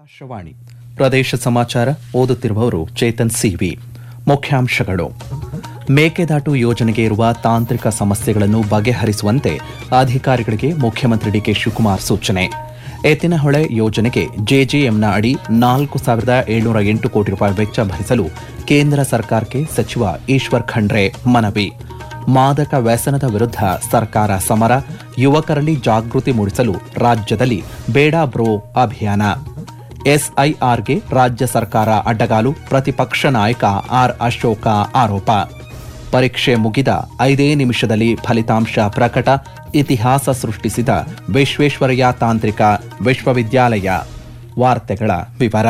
ಆಕಾಶವಾಣಿ ಪ್ರದೇಶ ಸಮಾಚಾರ ಓದುತ್ತಿರುವವರು ಚೇತನ್ ಸಿವಿ ಮುಖ್ಯಾಂಶಗಳು ಮೇಕೆದಾಟು ಯೋಜನೆಗೆ ಇರುವ ತಾಂತ್ರಿಕ ಸಮಸ್ಯೆಗಳನ್ನು ಬಗೆಹರಿಸುವಂತೆ ಅಧಿಕಾರಿಗಳಿಗೆ ಮುಖ್ಯಮಂತ್ರಿ ಡಿಕೆ ಶಿವಕುಮಾರ್ ಸೂಚನೆ ಎತ್ತಿನಹೊಳೆ ಯೋಜನೆಗೆ ಜೆಜೆಎಂನ ಅಡಿ ನಾಲ್ಕು ಸಾವಿರದ ಏಳ್ನೂರ ಎಂಟು ಕೋಟಿ ರೂಪಾಯಿ ವೆಚ್ಚ ಭರಿಸಲು ಕೇಂದ್ರ ಸರ್ಕಾರಕ್ಕೆ ಸಚಿವ ಈಶ್ವರ್ ಖಂಡ್ರೆ ಮನವಿ ಮಾದಕ ವ್ಯಸನದ ವಿರುದ್ಧ ಸರ್ಕಾರ ಸಮರ ಯುವಕರಲ್ಲಿ ಜಾಗೃತಿ ಮೂಡಿಸಲು ರಾಜ್ಯದಲ್ಲಿ ಬೇಡ ಬ್ರೋ ಅಭಿಯಾನ ಎಸ್ಐಆರ್ಗೆ ರಾಜ್ಯ ಸರ್ಕಾರ ಅಡ್ಡಗಾಲು ಪ್ರತಿಪಕ್ಷ ನಾಯಕ ಆರ್ ಅಶೋಕ ಆರೋಪ ಪರೀಕ್ಷೆ ಮುಗಿದ ಐದೇ ನಿಮಿಷದಲ್ಲಿ ಫಲಿತಾಂಶ ಪ್ರಕಟ ಇತಿಹಾಸ ಸೃಷ್ಟಿಸಿದ ವಿಶ್ವೇಶ್ವರಯ್ಯ ತಾಂತ್ರಿಕ ವಿಶ್ವವಿದ್ಯಾಲಯ ವಾರ್ತೆಗಳ ವಿವರ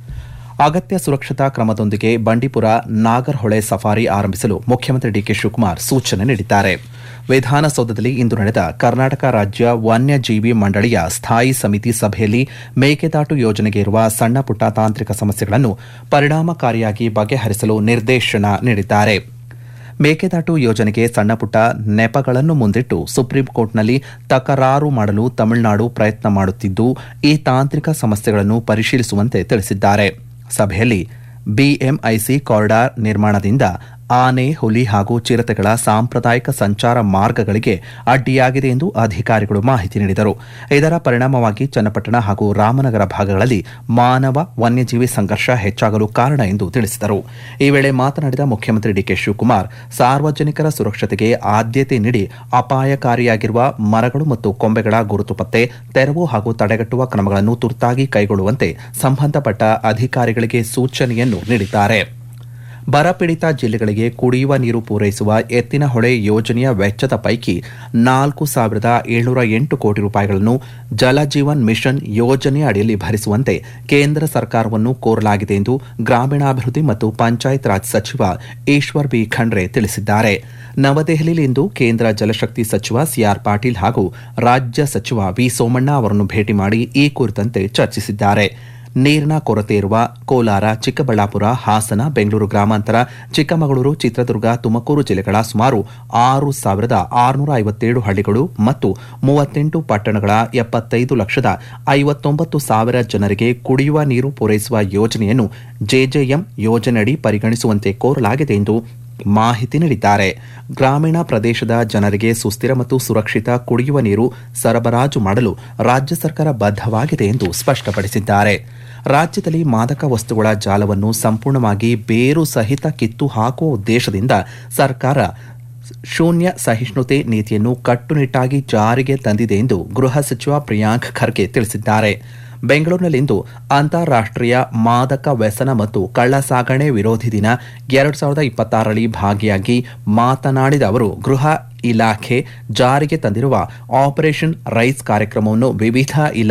ಅಗತ್ಯ ಸುರಕ್ಷತಾ ಕ್ರಮದೊಂದಿಗೆ ಬಂಡೀಪುರ ನಾಗರ್ಹೊಳೆ ಸಫಾರಿ ಆರಂಭಿಸಲು ಮುಖ್ಯಮಂತ್ರಿ ಡಿಕೆ ಶಿವಕುಮಾರ್ ಸೂಚನೆ ನೀಡಿದ್ದಾರೆ ವಿಧಾನಸೌಧದಲ್ಲಿ ಇಂದು ನಡೆದ ಕರ್ನಾಟಕ ರಾಜ್ಯ ವನ್ಯಜೀವಿ ಮಂಡಳಿಯ ಸ್ಥಾಯಿ ಸಮಿತಿ ಸಭೆಯಲ್ಲಿ ಮೇಕೆದಾಟು ಯೋಜನೆಗೆ ಇರುವ ಸಣ್ಣ ಪುಟ್ಟ ತಾಂತ್ರಿಕ ಸಮಸ್ಯೆಗಳನ್ನು ಪರಿಣಾಮಕಾರಿಯಾಗಿ ಬಗೆಹರಿಸಲು ನಿರ್ದೇಶನ ನೀಡಿದ್ದಾರೆ ಮೇಕೆದಾಟು ಯೋಜನೆಗೆ ಸಣ್ಣಪುಟ್ಟ ನೆಪಗಳನ್ನು ಮುಂದಿಟ್ಟು ಸುಪ್ರೀಂ ಕೋರ್ಟ್ನಲ್ಲಿ ತಕರಾರು ಮಾಡಲು ತಮಿಳುನಾಡು ಪ್ರಯತ್ನ ಮಾಡುತ್ತಿದ್ದು ಈ ತಾಂತ್ರಿಕ ಸಮಸ್ಯೆಗಳನ್ನು ಪರಿಶೀಲಿಸುವಂತೆ ತಿಳಿಸಿದ್ದಾರೆ ಸಭೆಯಲ್ಲಿ ಬಿಎಂಐಸಿ ಕಾರಿಡಾರ್ ನಿರ್ಮಾಣದಿಂದ ಆನೆ ಹುಲಿ ಹಾಗೂ ಚಿರತೆಗಳ ಸಾಂಪ್ರದಾಯಿಕ ಸಂಚಾರ ಮಾರ್ಗಗಳಿಗೆ ಅಡ್ಡಿಯಾಗಿದೆ ಎಂದು ಅಧಿಕಾರಿಗಳು ಮಾಹಿತಿ ನೀಡಿದರು ಇದರ ಪರಿಣಾಮವಾಗಿ ಚನ್ನಪಟ್ಟಣ ಹಾಗೂ ರಾಮನಗರ ಭಾಗಗಳಲ್ಲಿ ಮಾನವ ವನ್ಯಜೀವಿ ಸಂಘರ್ಷ ಹೆಚ್ಚಾಗಲು ಕಾರಣ ಎಂದು ತಿಳಿಸಿದರು ಈ ವೇಳೆ ಮಾತನಾಡಿದ ಮುಖ್ಯಮಂತ್ರಿ ಡಿಕೆ ಶಿವಕುಮಾರ್ ಸಾರ್ವಜನಿಕರ ಸುರಕ್ಷತೆಗೆ ಆದ್ಯತೆ ನೀಡಿ ಅಪಾಯಕಾರಿಯಾಗಿರುವ ಮರಗಳು ಮತ್ತು ಕೊಂಬೆಗಳ ಗುರುತು ಪತ್ತೆ ತೆರವು ಹಾಗೂ ತಡೆಗಟ್ಟುವ ಕ್ರಮಗಳನ್ನು ತುರ್ತಾಗಿ ಕೈಗೊಳ್ಳುವಂತೆ ಸಂಬಂಧಪಟ್ಟ ಅಧಿಕಾರಿಗಳಿಗೆ ಸೂಚನೆಯನ್ನು ನೀಡಿದ್ದಾರೆ ಬರಪೀಡಿತ ಜಿಲ್ಲೆಗಳಿಗೆ ಕುಡಿಯುವ ನೀರು ಪೂರೈಸುವ ಎತ್ತಿನಹೊಳೆ ಯೋಜನೆಯ ವೆಚ್ಚದ ಪೈಕಿ ನಾಲ್ಕು ಸಾವಿರದ ಏಳ್ನೂರ ಎಂಟು ಕೋಟಿ ರೂಪಾಯಿಗಳನ್ನು ಜಲಜೀವನ್ ಮಿಷನ್ ಯೋಜನೆಯ ಅಡಿಯಲ್ಲಿ ಭರಿಸುವಂತೆ ಕೇಂದ್ರ ಸರ್ಕಾರವನ್ನು ಕೋರಲಾಗಿದೆ ಎಂದು ಗ್ರಾಮೀಣಾಭಿವೃದ್ಧಿ ಮತ್ತು ಪಂಚಾಯತ್ ರಾಜ್ ಸಚಿವ ಈಶ್ವರ್ ಬಿ ಖಂಡ್ರೆ ತಿಳಿಸಿದ್ದಾರೆ ನವದೆಹಲಿಯಲ್ಲಿಂದು ಕೇಂದ್ರ ಜಲಶಕ್ತಿ ಸಚಿವ ಸಿಆರ್ ಪಾಟೀಲ್ ಹಾಗೂ ರಾಜ್ಯ ಸಚಿವ ವಿ ಸೋಮಣ್ಣ ಅವರನ್ನು ಭೇಟಿ ಮಾಡಿ ಈ ಕುರಿತಂತೆ ಚರ್ಚಿಸಿದ್ದಾರೆ ನೀರಿನ ಕೊರತೆ ಇರುವ ಕೋಲಾರ ಚಿಕ್ಕಬಳ್ಳಾಪುರ ಹಾಸನ ಬೆಂಗಳೂರು ಗ್ರಾಮಾಂತರ ಚಿಕ್ಕಮಗಳೂರು ಚಿತ್ರದುರ್ಗ ತುಮಕೂರು ಜಿಲ್ಲೆಗಳ ಸುಮಾರು ಆರು ಸಾವಿರದ ಆರುನೂರ ಐವತ್ತೇಳು ಹಳ್ಳಿಗಳು ಮತ್ತು ಮೂವತ್ತೆಂಟು ಪಟ್ಟಣಗಳ ಎಪ್ಪತ್ತೈದು ಲಕ್ಷದ ಐವತ್ತೊಂಬತ್ತು ಸಾವಿರ ಜನರಿಗೆ ಕುಡಿಯುವ ನೀರು ಪೂರೈಸುವ ಯೋಜನೆಯನ್ನು ಜೆಜೆಎಂ ಯೋಜನೆಯಡಿ ಪರಿಗಣಿಸುವಂತೆ ಕೋರಲಾಗಿದೆ ಎಂದು ಮಾಹಿತಿ ನೀಡಿದ್ದಾರೆ ಗ್ರಾಮೀಣ ಪ್ರದೇಶದ ಜನರಿಗೆ ಸುಸ್ಥಿರ ಮತ್ತು ಸುರಕ್ಷಿತ ಕುಡಿಯುವ ನೀರು ಸರಬರಾಜು ಮಾಡಲು ರಾಜ್ಯ ಸರ್ಕಾರ ಬದ್ಧವಾಗಿದೆ ಎಂದು ಸ್ಪಷ್ಟಪಡಿಸಿದ್ದಾರೆ ರಾಜ್ಯದಲ್ಲಿ ಮಾದಕ ವಸ್ತುಗಳ ಜಾಲವನ್ನು ಸಂಪೂರ್ಣವಾಗಿ ಬೇರು ಸಹಿತ ಕಿತ್ತು ಹಾಕುವ ಉದ್ದೇಶದಿಂದ ಸರ್ಕಾರ ಶೂನ್ಯ ಸಹಿಷ್ಣುತೆ ನೀತಿಯನ್ನು ಕಟ್ಟುನಿಟ್ಟಾಗಿ ಜಾರಿಗೆ ತಂದಿದೆ ಎಂದು ಗೃಹ ಸಚಿವ ಪ್ರಿಯಾಂಕ್ ಖರ್ಗೆ ತಿಳಿಸಿದ್ದಾರೆ ಬೆಂಗಳೂರಿನಲ್ಲಿಂದು ಅಂತಾರಾಷ್ಟೀಯ ಮಾದಕ ವ್ಯಸನ ಮತ್ತು ಕಳ್ಳ ಸಾಗಣೆ ವಿರೋಧಿ ದಿನ ಎರಡು ಸಾವಿರದ ಇಪ್ಪತ್ತಾರರಲ್ಲಿ ಭಾಗಿಯಾಗಿ ಮಾತನಾಡಿದ ಅವರು ಗೃಹ ಇಲಾಖೆ ಜಾರಿಗೆ ತಂದಿರುವ ಆಪರೇಷನ್ ರೈಸ್ ಕಾರ್ಯಕ್ರಮವನ್ನು ವಿವಿಧ ಇಲಾಖೆ